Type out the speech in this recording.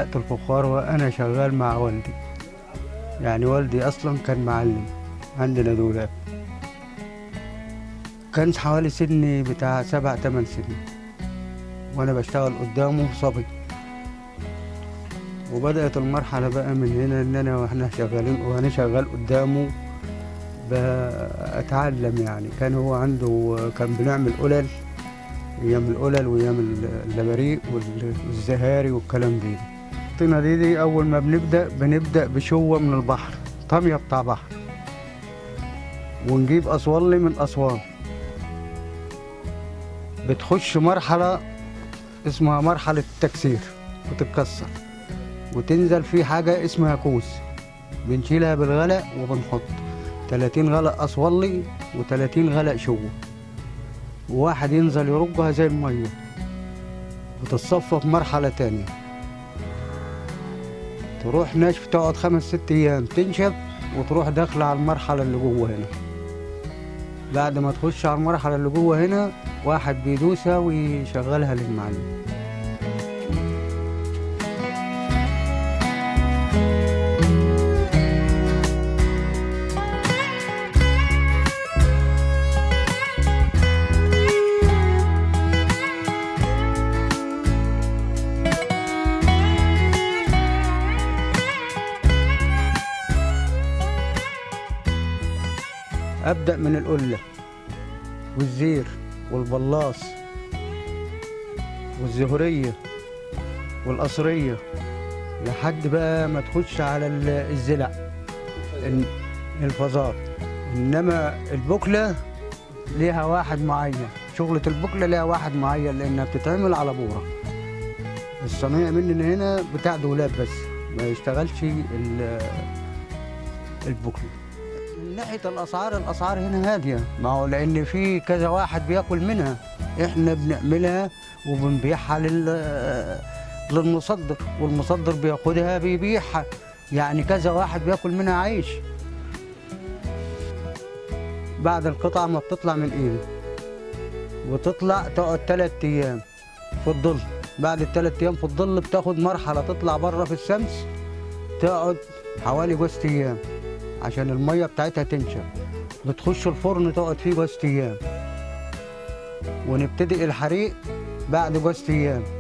بدأت الفخار وأنا شغال مع والدي يعني والدي أصلا كان معلم عندنا دولاب كان حوالي سني بتاع سبع تمن سنين وأنا بشتغل قدامه صبي وبدأت المرحلة بقى من هنا إن أنا وإحنا شغالين وأنا شغال قدامه بتعلم يعني كان هو عنده كان بنعمل قلل ايام القلل وايام اللبريق وال- والزهاري والكلام دي الطينه دي, دي اول ما بنبدا بنبدا بشوه من البحر طميه بتاع بحر ونجيب اسوانلي من اسوان بتخش مرحله اسمها مرحله التكسير وتتكسر وتنزل في حاجه اسمها كوس بنشيلها بالغلق وبنحط 30 غلق اسوانلي و30 غلق شوه وواحد ينزل يرجها زي المية وتتصفى في مرحلة تانية تروح ناشف تقعد خمس ست أيام تنشف وتروح داخلة على المرحلة اللي جوه هنا بعد ما تخش على المرحلة اللي جوه هنا واحد بيدوسها ويشغلها للمعلم أبدأ من القلة والزير والبلاص والزهرية والقصرية لحد بقى ما تخش على ال- الزلع الن- الفازات إنما البكلة ليها واحد معين شغلة البكلة ليها واحد معين لأنها بتتعمل على بورة الصنيع مننا هنا بتاع دولاب بس ما يشتغلش ال- البكلة من ناحية الأسعار الأسعار هنا هادية ما هو لأن في كذا واحد بياكل منها إحنا بنعملها وبنبيعها لل للمصدر والمصدر بياخدها بيبيعها يعني كذا واحد بياكل منها عيش بعد القطعة ما بتطلع من إيدي وتطلع تقعد تلات أيام في الظل بعد التلات أيام في الظل بتاخد مرحلة تطلع بره في الشمس تقعد حوالي جوز أيام عشان الميه بتاعتها تنشف بتخش الفرن تقعد فيه جوز ايام ونبتدي الحريق بعد جوز ايام